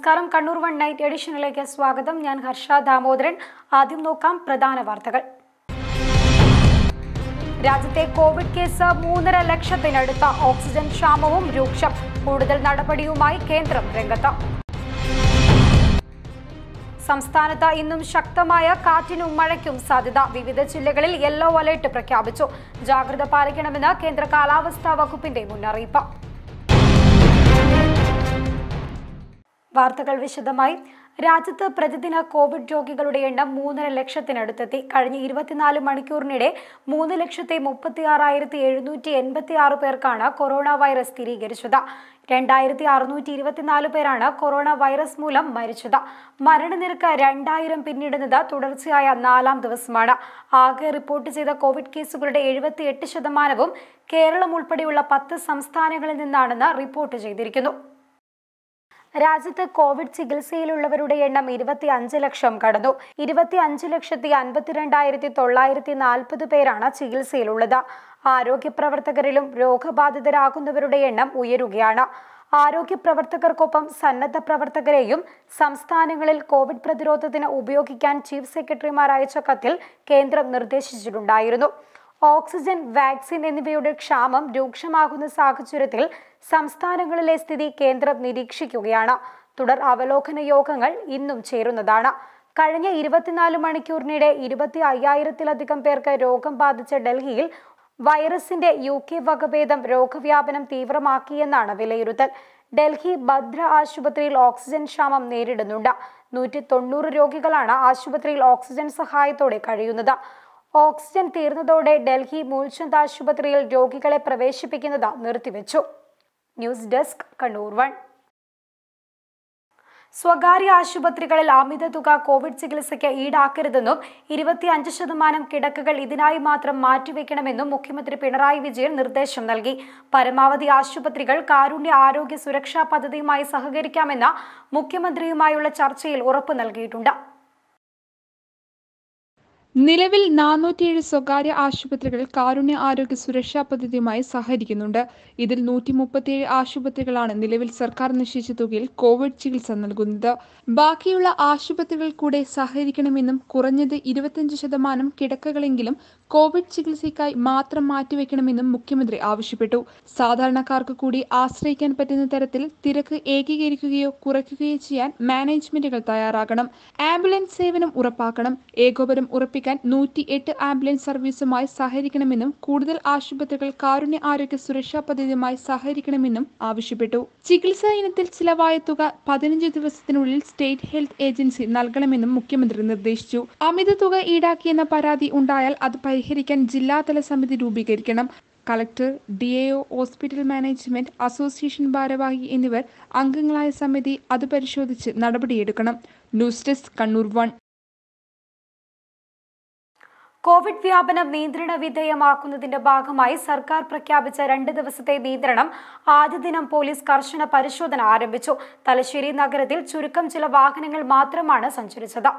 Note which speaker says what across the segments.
Speaker 1: നമസ്കാരം Kannur one night എഡിഷനിലേക്ക് സ്വാഗതം ഞാൻ ഹർഷ ദാമോദരൻ ആദ്യം നോക്കാം പ്രധാന വാർത്തകൾ രാജ്യത്തെ കോവിഡ് കേസ് മൂന്നര ലക്ഷത്തിനടുത്ത ഓക്സിജൻ ക്ഷാമവും രൂക്ഷം കൂടുതൽ നടപടിയുമായി കേന്ദ്രം രംഗത്ത് സംസ്ഥാനത്ത് ഇന്നും ശക്തമായ കാറ്റിനും മഴയ്ക്കും സാധ്യത വിവിധ ജില്ലകളിൽ യെല്ലോ അലർട്ട് പ്രഖ്യാപിച്ചു ജാഗ്രത പാലിക്കണമെന്ന് കേന്ദ്ര കാലാവസ്ഥാ വകുപ്പിന്റെ മുന്നറിയിപ്പ് വാർത്തകൾ വിശദമായി രാജ്യത്ത് പ്രതിദിന കോവിഡ് രോഗികളുടെ എണ്ണം മൂന്നര ലക്ഷത്തിനടുത്തെത്തി കഴിഞ്ഞ ഇരുപത്തിനാല് മണിക്കൂറിനിടെ മൂന്ന് ലക്ഷത്തി മുപ്പത്തി ആറായിരത്തി എഴുന്നൂറ്റി എൺപത്തി ആറ് പേർക്കാണ് കൊറോണ വൈറസ് സ്ഥിരീകരിച്ചത് രണ്ടായിരത്തി അറുന്നൂറ്റി ഇരുപത്തിനാല് പേരാണ് കൊറോണ വൈറസ് മൂലം മരിച്ചത് മരണനിരക്ക് രണ്ടായിരം പിന്നിടുന്നത് തുടർച്ചയായ നാലാം ദിവസമാണ് ആകെ റിപ്പോർട്ട് ചെയ്ത കോവിഡ് കേസുകളുടെ എഴുപത്തി എട്ട് ശതമാനവും കേരളം ഉൾപ്പെടെയുള്ള പത്ത് സംസ്ഥാനങ്ങളിൽ നിന്നാണെന്ന് റിപ്പോർട്ട് ചെയ്തിരിക്കുന്നു രാജ്യത്ത് കോവിഡ് ചികിത്സയിലുള്ളവരുടെ എണ്ണം ഇരുപത്തി അഞ്ച് ലക്ഷം കടന്നു ഇരുപത്തി അഞ്ച് ലക്ഷത്തി അൻപത്തിരണ്ടായിരത്തി തൊള്ളായിരത്തി നാൽപ്പത് പേരാണ് ചികിത്സയിലുള്ളത് ആരോഗ്യ പ്രവർത്തകരിലും രോഗബാധിതരാകുന്നവരുടെ എണ്ണം ഉയരുകയാണ് ആരോഗ്യ പ്രവർത്തകർക്കൊപ്പം സന്നദ്ധ പ്രവർത്തകരെയും സംസ്ഥാനങ്ങളിൽ കോവിഡ് പ്രതിരോധത്തിന് ഉപയോഗിക്കാൻ ചീഫ് സെക്രട്ടറിമാർ അയച്ച കത്തിൽ കേന്ദ്രം നിർദ്ദേശിച്ചിട്ടുണ്ടായിരുന്നു ഓക്സിജൻ വാക്സിൻ എന്നിവയുടെ ക്ഷാമം രൂക്ഷമാകുന്ന സാഹചര്യത്തിൽ സംസ്ഥാനങ്ങളിലെ സ്ഥിതി കേന്ദ്രം നിരീക്ഷിക്കുകയാണ് തുടർ അവലോകന യോഗങ്ങൾ ഇന്നും ചേരുന്നതാണ് കഴിഞ്ഞ ഇരുപത്തിനാല് മണിക്കൂറിനിടെ ഇരുപത്തി അയ്യായിരത്തിലധികം പേർക്ക് രോഗം ബാധിച്ച ഡൽഹിയിൽ വൈറസിന്റെ യു കെ വകഭേദം രോഗവ്യാപനം തീവ്രമാക്കിയെന്നാണ് വിലയിരുത്തൽ ഡൽഹി ഭദ്ര ആശുപത്രിയിൽ ഓക്സിജൻ ക്ഷാമം നേരിടുന്നുണ്ട് നൂറ്റി തൊണ്ണൂറ് രോഗികളാണ് ആശുപത്രിയിൽ ഓക്സിജൻ സഹായത്തോടെ കഴിയുന്നത് ഓക്സിജൻ തീർന്നതോടെ ഡൽഹി മൂൽചന്ദ് ആശുപത്രിയിൽ രോഗികളെ പ്രവേശിപ്പിക്കുന്നത് നിർത്തിവെച്ചു ന്യൂസ് ഡെസ്ക് കണ്ണൂർ വൺ സ്വകാര്യ ആശുപത്രികളിൽ അമിത തുക കോവിഡ് ചികിത്സയ്ക്ക് ഈടാക്കരുതെന്നും ഇരുപത്തിയഞ്ച് ശതമാനം കിടക്കകൾ ഇതിനായി മാത്രം മാറ്റിവെക്കണമെന്നും മുഖ്യമന്ത്രി പിണറായി വിജയൻ നിർദ്ദേശം നൽകി പരമാവധി ആശുപത്രികൾ കാരുണ്യ ആരോഗ്യ സുരക്ഷാ പദ്ധതിയുമായി സഹകരിക്കാമെന്ന മുഖ്യമന്ത്രിയുമായുള്ള ചർച്ചയിൽ ഉറപ്പു നൽകിയിട്ടുണ്ട്
Speaker 2: നിലവിൽ നാനൂറ്റിയേഴ് സ്വകാര്യ ആശുപത്രികൾ കാരുണ്യ ആരോഗ്യ സുരക്ഷാ പദ്ധതിയുമായി സഹകരിക്കുന്നുണ്ട് ഇതിൽ നൂറ്റി മുപ്പത്തിയേഴ് ആശുപത്രികളാണ് നിലവിൽ സർക്കാർ നിശ്ചയിച്ച തുകയിൽ കോവിഡ് ചികിത്സ നൽകുന്നത് ബാക്കിയുള്ള ആശുപത്രികൾ കൂടെ സഹകരിക്കണമെന്നും കുറഞ്ഞത് ഇരുപത്തിയഞ്ച് ശതമാനം കിടക്കകളെങ്കിലും കോവിഡ് ചികിത്സയ്ക്കായി മാത്രം മാറ്റിവെക്കണമെന്നും മുഖ്യമന്ത്രി ആവശ്യപ്പെട്ടു സാധാരണക്കാർക്ക് കൂടി ആശ്രയിക്കാൻ പറ്റുന്ന തരത്തിൽ തിരക്ക് ഏകീകരിക്കുകയോ കുറയ്ക്കുകയോ ചെയ്യാൻ മാനേജ്മെന്റുകൾ തയ്യാറാകണം ആംബുലൻസ് സേവനം ഉറപ്പാക്കണം ഏകോപനം ഉറപ്പിക്കാൻ നൂറ്റി എട്ട് ആംബുലൻസ് സർവീസുമായി സഹകരിക്കണമെന്നും കൂടുതൽ ആശുപത്രികൾ കാരുണ്യ ആരോഗ്യ സുരക്ഷാ പദ്ധതിയുമായി സഹകരിക്കണമെന്നും ആവശ്യപ്പെട്ടു ചികിത്സാ ഇനത്തിൽ ചിലവായ തുക പതിനഞ്ച് ദിവസത്തിനുള്ളിൽ സ്റ്റേറ്റ് ഹെൽത്ത് ഏജൻസി നൽകണമെന്നും മുഖ്യമന്ത്രി നിർദ്ദേശിച്ചു അമിത തുക ഈടാക്കിയെന്ന പരാതി ഉണ്ടായാൽ അത് പരിഹരിക്കാൻ ജില്ലാതല സമിതി രൂപീകരിക്കണം collector D A O hospital management association ഭാരവാഹി എന്നിവർ അംഗങ്ങളായ സമിതി അത് പരിശോധിച്ച് നടപടിയെടുക്കണം news desk Kannur one
Speaker 1: Covid വ്യാപനം നിയന്ത്രണ വിധേയമാക്കുന്നതിന്റെ ഭാഗമായി സർക്കാർ പ്രഖ്യാപിച്ച രണ്ട് ദിവസത്തെ നിയന്ത്രണം ആദ്യ ദിനം പോലീസ് കർശന പരിശോധന ആരംഭിച്ചു തലശ്ശേരി നഗരത്തിൽ ചുരുക്കം ചില വാഹനങ്ങൾ മാത്രമാണ് സഞ്ചരിച്ചത്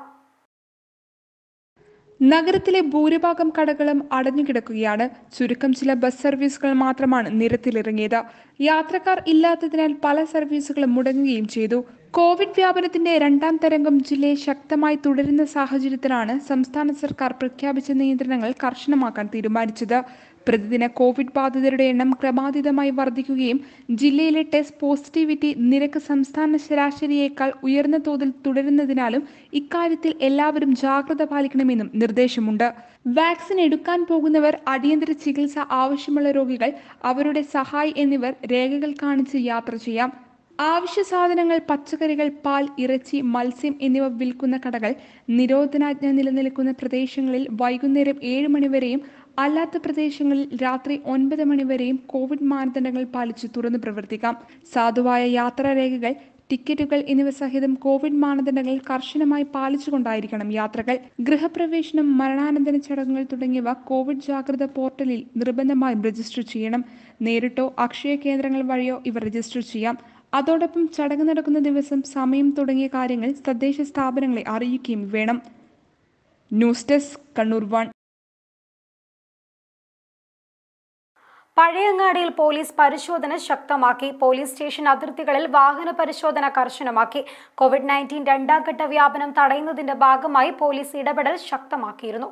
Speaker 2: നഗരത്തിലെ ഭൂരിഭാഗം കടകളും അടഞ്ഞുകിടക്കുകയാണ് ചുരുക്കം ചില ബസ് സർവീസുകൾ മാത്രമാണ് നിരത്തിലിറങ്ങിയത് യാത്രക്കാർ ഇല്ലാത്തതിനാൽ പല സർവീസുകളും മുടങ്ങുകയും ചെയ്തു കോവിഡ് വ്യാപനത്തിന്റെ രണ്ടാം തരംഗം ജില്ലയിൽ ശക്തമായി തുടരുന്ന സാഹചര്യത്തിലാണ് സംസ്ഥാന സർക്കാർ പ്രഖ്യാപിച്ച നിയന്ത്രണങ്ങൾ കർശനമാക്കാൻ തീരുമാനിച്ചത് പ്രതിദിന കോവിഡ് ബാധിതരുടെ എണ്ണം ക്രമാതീതമായി വർദ്ധിക്കുകയും ജില്ലയിലെ ടെസ്റ്റ് പോസിറ്റിവിറ്റി നിരക്ക് സംസ്ഥാന ശരാശരിയേക്കാൾ ഉയർന്ന തോതിൽ തുടരുന്നതിനാലും ഇക്കാര്യത്തിൽ എല്ലാവരും ജാഗ്രത പാലിക്കണമെന്നും നിർദ്ദേശമുണ്ട് വാക്സിൻ എടുക്കാൻ പോകുന്നവർ അടിയന്തര ചികിത്സ ആവശ്യമുള്ള രോഗികൾ അവരുടെ സഹായി എന്നിവർ രേഖകൾ കാണിച്ച് യാത്ര ചെയ്യാം ആവശ്യ സാധനങ്ങൾ പച്ചക്കറികൾ പാൽ ഇറച്ചി മത്സ്യം എന്നിവ വിൽക്കുന്ന കടകൾ നിരോധനാജ്ഞ നിലനിൽക്കുന്ന പ്രദേശങ്ങളിൽ വൈകുന്നേരം ഏഴ് മണിവരെയും അല്ലാത്ത പ്രദേശങ്ങളിൽ രാത്രി ഒൻപത് മണിവരെയും കോവിഡ് മാനദണ്ഡങ്ങൾ പാലിച്ച് തുറന്നു പ്രവർത്തിക്കാം സാധുവായ യാത്രാരേഖകൾ ടിക്കറ്റുകൾ എന്നിവ സഹിതം കോവിഡ് മാനദണ്ഡങ്ങൾ കർശനമായി പാലിച്ചുകൊണ്ടായിരിക്കണം യാത്രകൾ ഗൃഹപ്രവേശനം മരണാനന്തര ചടങ്ങുകൾ തുടങ്ങിയവ കോവിഡ് ജാഗ്രത പോർട്ടലിൽ നിർബന്ധമായും രജിസ്റ്റർ ചെയ്യണം നേരിട്ടോ അക്ഷയ കേന്ദ്രങ്ങൾ വഴിയോ ഇവ രജിസ്റ്റർ ചെയ്യാം അതോടൊപ്പം ചടങ്ങ് നടക്കുന്ന ദിവസം സമയം തുടങ്ങിയ കാര്യങ്ങൾ തദ്ദേശ സ്ഥാപനങ്ങളെ അറിയിക്കുകയും വേണം ന്യൂസ് ഡെസ്ക് കണ്ണൂർ വൺ
Speaker 1: പഴയങ്ങാടിയിൽ പോലീസ് പരിശോധന ശക്തമാക്കി പോലീസ് സ്റ്റേഷൻ അതിർത്തികളിൽ വാഹന പരിശോധന കർശനമാക്കി കോവിഡ് നയൻറ്റീൻ രണ്ടാം ഘട്ട വ്യാപനം തടയുന്നതിന്റെ ഭാഗമായി പോലീസ് ഇടപെടൽ ശക്തമാക്കിയിരുന്നു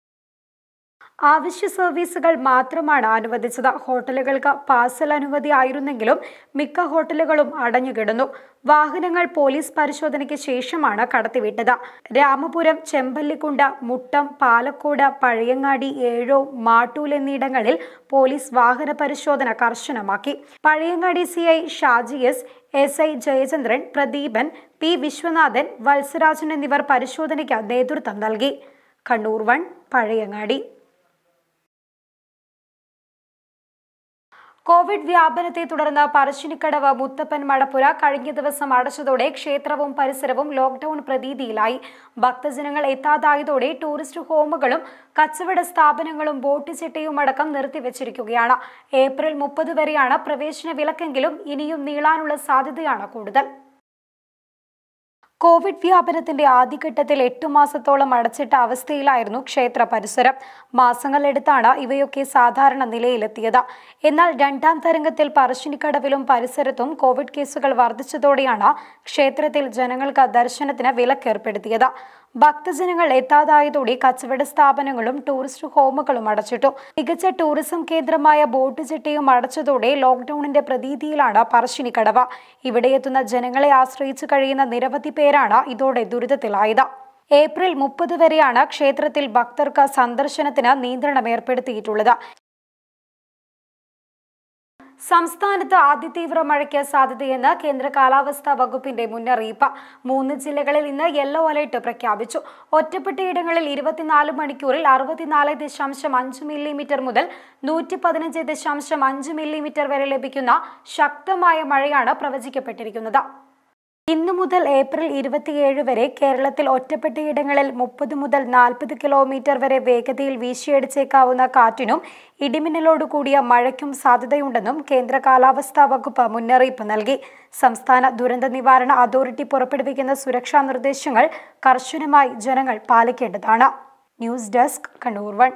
Speaker 1: ആവശ്യ സർവീസുകൾ മാത്രമാണ് അനുവദിച്ചത് ഹോട്ടലുകൾക്ക് പാർസൽ അനുമതി ആയിരുന്നെങ്കിലും മിക്ക ഹോട്ടലുകളും അടഞ്ഞുകിടന്നു വാഹനങ്ങൾ പോലീസ് പരിശോധനയ്ക്ക് ശേഷമാണ് കടത്തിവിട്ടത് രാമപുരം ചെമ്പല്ലിക്കുണ്ട് മുട്ടം പാലക്കോട് പഴയങ്ങാടി ഏഴോ മാട്ടൂൽ എന്നിയിടങ്ങളിൽ പോലീസ് വാഹന പരിശോധന കർശനമാക്കി Pazhayangadi C I Shaji S S I Jayachandran Pradeepan P Viswanathan Valsarajan എന്നിവർ പരിശോധനയ്ക്ക് നേതൃത്വം നൽകി കണ്ണൂർ വൺ പഴയങ്ങാടി കോവിഡ് വ്യാപനത്തെ തുടർന്ന് പറശ്ശിനിക്കടവ് മുത്തപ്പൻ മടപ്പുര കഴിഞ്ഞ ദിവസം അടച്ചതോടെ ക്ഷേത്രവും പരിസരവും ലോക്ഡൌൺ പ്രതീതിയിലായി ഭക്തജനങ്ങൾ എത്താതായതോടെ ടൂറിസ്റ്റ് ഹോമുകളും കച്ചവട സ്ഥാപനങ്ങളും ബോട്ട് ചിട്ടയും അടക്കം നിർത്തിവച്ചിരിക്കുകയാണ് ഏപ്രിൽ മുപ്പത് വരെയാണ് പ്രവേശന വിലക്കെങ്കിലും ഇനിയും നീളാനുള്ള സാധ്യതയാണ് കൂടുതൽ കോവിഡ് വ്യാപനത്തിന്റെ ആദ്യഘട്ടത്തിൽ എട്ടു മാസത്തോളം അടച്ചിട്ട അവസ്ഥയിലായിരുന്നു ക്ഷേത്ര പരിസരം മാസങ്ങളെടുത്താണ് ഇവയൊക്കെ സാധാരണ നിലയിലെത്തിയത് എന്നാൽ രണ്ടാം തരംഗത്തിൽ പറശ്ശിനിക്കടവിലും പരിസരത്തും കോവിഡ് കേസുകൾ വർദ്ധിച്ചതോടെയാണ് ക്ഷേത്രത്തിൽ ജനങ്ങൾക്ക് ദർശനത്തിന് വിലക്കേർപ്പെടുത്തിയത് ഭക്തജനങ്ങൾ എത്താതായതോടെ കച്ചവട സ്ഥാപനങ്ങളും ടൂറിസ്റ്റ് ഹോമുകളും അടച്ചിട്ടു മികച്ച ടൂറിസം കേന്ദ്രമായ ബോട്ട് ചിട്ടയും അടച്ചതോടെ ലോക്ഡൌണിന്റെ പ്രതീതിയിലാണ് പറശ്ശിനിക്കടവ് ഇവിടെ എത്തുന്ന ജനങ്ങളെ ആശ്രയിച്ചു കഴിയുന്ന നിരവധി പേരാണ് ഇതോടെ ദുരിതത്തിലായത് ഏപ്രിൽ മുപ്പത് വരെയാണ് ക്ഷേത്രത്തിൽ ഭക്തർക്ക് സന്ദർശനത്തിന് നിയന്ത്രണം ഏർപ്പെടുത്തിയിട്ടുള്ളത് സംസ്ഥാനത്ത് അതിതീവ്ര മഴയ്ക്ക് സാധ്യതയെന്ന് കേന്ദ്ര കാലാവസ്ഥാ വകുപ്പിന്റെ മുന്നറിയിപ്പ് മൂന്ന് ജില്ലകളിൽ ഇന്ന് യെല്ലോ അലർട്ട് പ്രഖ്യാപിച്ചു ഒറ്റപ്പെട്ടയിടങ്ങളിൽ ഇരുപത്തിനാല് മണിക്കൂറിൽ അറുപത്തിനാല് ദശാംശം അഞ്ച് മില്ലിമീറ്റർ മുതൽ നൂറ്റി പതിനഞ്ച് ദശാംശം അഞ്ച് മില്ലിമീറ്റർ വരെ ലഭിക്കുന്ന ശക്തമായ മഴയാണ് പ്രവചിക്കപ്പെട്ടിരിക്കുന്നത് ഇന്നു മുതൽ ഏപ്രിൽ ഇരുപത്തിയേഴ് വരെ കേരളത്തിൽ ഒറ്റപ്പെട്ടയിടങ്ങളിൽ മുപ്പത് മുതൽ നാൽപ്പത് കിലോമീറ്റർ വരെ വേഗതയിൽ വീശിയടിച്ചേക്കാവുന്ന കാറ്റിനും ഇടിമിന്നലോട് കൂടിയ മഴയ്ക്കും സാധ്യതയുണ്ടെന്നും കേന്ദ്ര കാലാവസ്ഥാ വകുപ്പ് മുന്നറിയിപ്പ് നൽകി സംസ്ഥാന ദുരന്ത നിവാരണ അതോറിറ്റി പുറപ്പെടുവിക്കുന്ന സുരക്ഷാ നിർദ്ദേശങ്ങൾ കർശനമായി ജനങ്ങൾ പാലിക്കേണ്ടതാണ് news desk Kannur one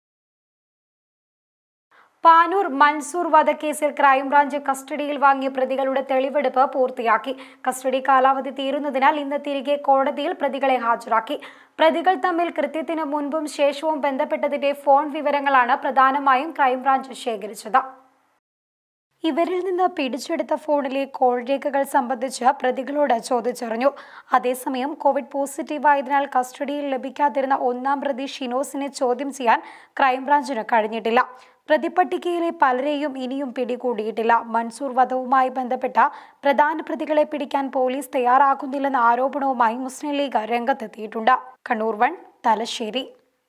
Speaker 1: Panoor Mansoor വധക്കേസിൽ ക്രൈംബ്രാഞ്ച് കസ്റ്റഡിയിൽ വാങ്ങിയ പ്രതികളുടെ തെളിവെടുപ്പ് പൂർത്തിയാക്കി കസ്റ്റഡി കാലാവധി തീരുന്നതിനാൽ ഇന്ന് തിരികെ കോടതിയിൽ പ്രതികളെ ഹാജരാക്കി പ്രതികൾ തമ്മിൽ കൃത്യത്തിന് മുൻപും ശേഷവും ബന്ധപ്പെട്ടതിന്റെ ഫോൺ വിവരങ്ങളാണ് പ്രധാനമായും ക്രൈംബ്രാഞ്ച് ശേഖരിച്ചത് ഇവരിൽ നിന്ന് പിടിച്ചെടുത്ത ഫോണിലെ കോൾ രേഖകൾ സംബന്ധിച്ച് പ്രതികളോട് ചോദിച്ചറിഞ്ഞു അതേസമയം കോവിഡ് പോസിറ്റീവായതിനാൽ കസ്റ്റഡിയിൽ ലഭിക്കാതിരുന്ന ഒന്നാം പ്രതി ഷിനോസിനെ ചോദ്യം ചെയ്യാൻ ക്രൈംബ്രാഞ്ചിന് കഴിഞ്ഞിട്ടില്ല പ്രതിപട്ടികയിലെ പലരെയും ഇനിയും പിടികൂടിയിട്ടില്ല മൻസൂർ വധവുമായി ബന്ധപ്പെട്ട പ്രധാന പ്രതികളെ പിടിക്കാൻ പോലീസ് തയ്യാറാകുന്നില്ലെന്ന ആരോപണവുമായി മുസ്ലിം ലീഗ് രംഗത്തെത്തിയിട്ടുണ്ട് കണ്ണൂർ വൺ തലശ്ശേരി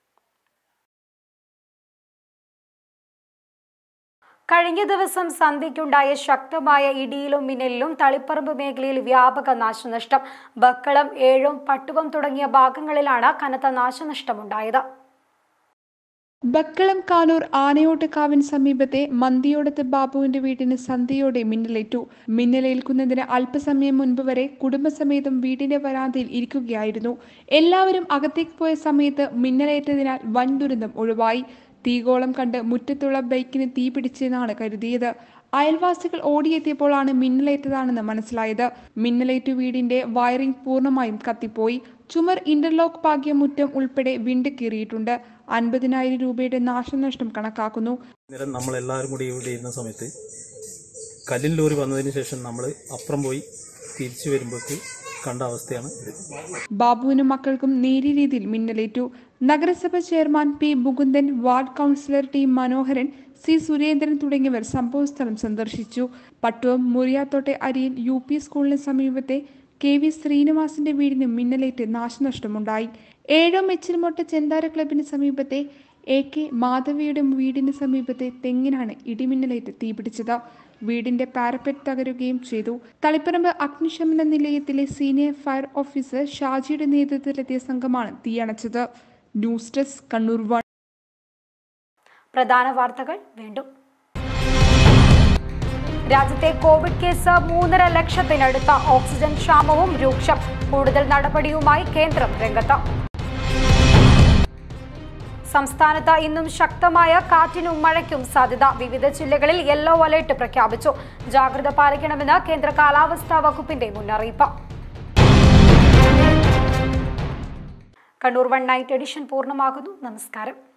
Speaker 1: കഴിഞ്ഞ ദിവസം സന്ധ്യയ്ക്കുണ്ടായ ശക്തമായ ഇടിയിലും മിന്നലിലും തളിപ്പറമ്പ് മേഖലയിൽ വ്യാപക നാശനഷ്ടം ബക്കളം ഏഴും പട്ടുവം തുടങ്ങിയ ഭാഗങ്ങളിലാണ് കനത്ത നാശനഷ്ടമുണ്ടായത്
Speaker 2: ബക്കളം കാനൂർ ആനയോട്ടുകാവിന് സമീപത്തെ മന്തിയോടത്ത് ബാബുവിന്റെ വീടിന് സന്ധ്യയോടെ മിന്നലേറ്റു മിന്നലേൽക്കുന്നതിന് അല്പസമയം മുൻപ് വരെ കുടുംബസമേതം വീടിന്റെ വരാന്തയിൽ ഇരിക്കുകയായിരുന്നു എല്ലാവരും അകത്തേക്ക് പോയ സമയത്ത് മിന്നലേറ്റതിനാൽ വൻ ദുരന്തം ഒഴിവായി തീകോളം കണ്ട് മുറ്റത്തുള്ള ബൈക്കിന് തീ പിടിച്ചെന്നാണ് കരുതിയത് അയൽവാസികൾ ഓടിയെത്തിയപ്പോഴാണ് മിന്നലേറ്റതാണെന്ന് മനസ്സിലായത് മിന്നലേറ്റു വീടിന്റെ വയറിംഗ് പൂർണ്ണമായും കത്തിപ്പോയി ചുമർ ഇന്റർലോക്ക് പാകിയ മുറ്റം ഉൾപ്പെടെ വിണ്ട് കീറിയിട്ടുണ്ട് അൻപതിനായിരം രൂപയുടെ നാശനഷ്ടം കണക്കാക്കുന്നു
Speaker 3: നേരം നമ്മളെല്ലാവരും കൂടി ഇവിടെ ഇരുന്ന സമയത്ത് കല്ലിൻ ലോറി വന്നതിന് ശേഷം നമ്മൾ അപ്പുറം പോയി തിരിച്ചു വരുമ്പോഴേക്ക് കണ്ട അവസ്ഥയാണ് ഇത്
Speaker 2: ബാബുവിനും മക്കൾക്കും നേരിയ രീതിയിൽ മിന്നലേറ്റു നഗരസഭ chairman P Mukundan ward councillor T Manoharan C Surendran തുടങ്ങിയവർ സംഭവസ്ഥലം സന്ദർശിച്ചു പട്ടുവം മുറിയാത്തോട്ടെ അരിയിൽ യു പി സ്കൂളിന് സമീപത്തെ കെ വി ശ്രീനിവാസിന്റെ വീടിന് മിന്നലേറ്റ് നാശനഷ്ടമുണ്ടായി ഏഴോ മെച്ചിൽമൊട്ട ചെന്താര ക്ലബിന് സമീപത്തെ എ കെ മാധവിയുടെ വീടിന് സമീപത്തെ തെങ്ങിനാണ് ഇടിമിന്നലേറ്റ് തീപിടിച്ചത് വീടിന്റെ പാരപ്പറ്റ് തകരുകയും ചെയ്തു തളിപ്പറമ്പ് അഗ്നിശമന നിലയത്തിലെ സീനിയർ ഫയർ ഓഫീസർ ഷാജിയുടെ നേതൃത്വത്തിലെത്തിയ സംഘമാണ് തീയണച്ചത് ന്യൂസ് ഡെസ്ക് കണ്ണൂർ വൺ
Speaker 1: പ്രധാന വാർത്തകൾ വീണ്ടും രാജ്യത്തെ കോവിഡ് കേസ് മൂന്നര ലക്ഷത്തിനടുത്ത ഓക്സിജൻ ക്ഷാമവും രൂക്ഷം കൂടുതൽ നടപടിയുമായി കേന്ദ്രം രംഗത്ത് സംസ്ഥാനത്ത് ഇന്നും ശക്തമായ കാറ്റിനും മഴയ്ക്കും സാധ്യത വിവിധ ജില്ലകളിൽ യെല്ലോ അലർട്ട് പ്രഖ്യാപിച്ചു ജാഗ്രത പാലിക്കണമെന്ന് കേന്ദ്ര കാലാവസ്ഥാ വകുപ്പിന്റെ മുന്നറിയിപ്പ് കണ്ണൂർ വൺ നൈറ്റ് എഡിഷൻ പൂർണ്ണമാകുന്നു നമസ്കാരം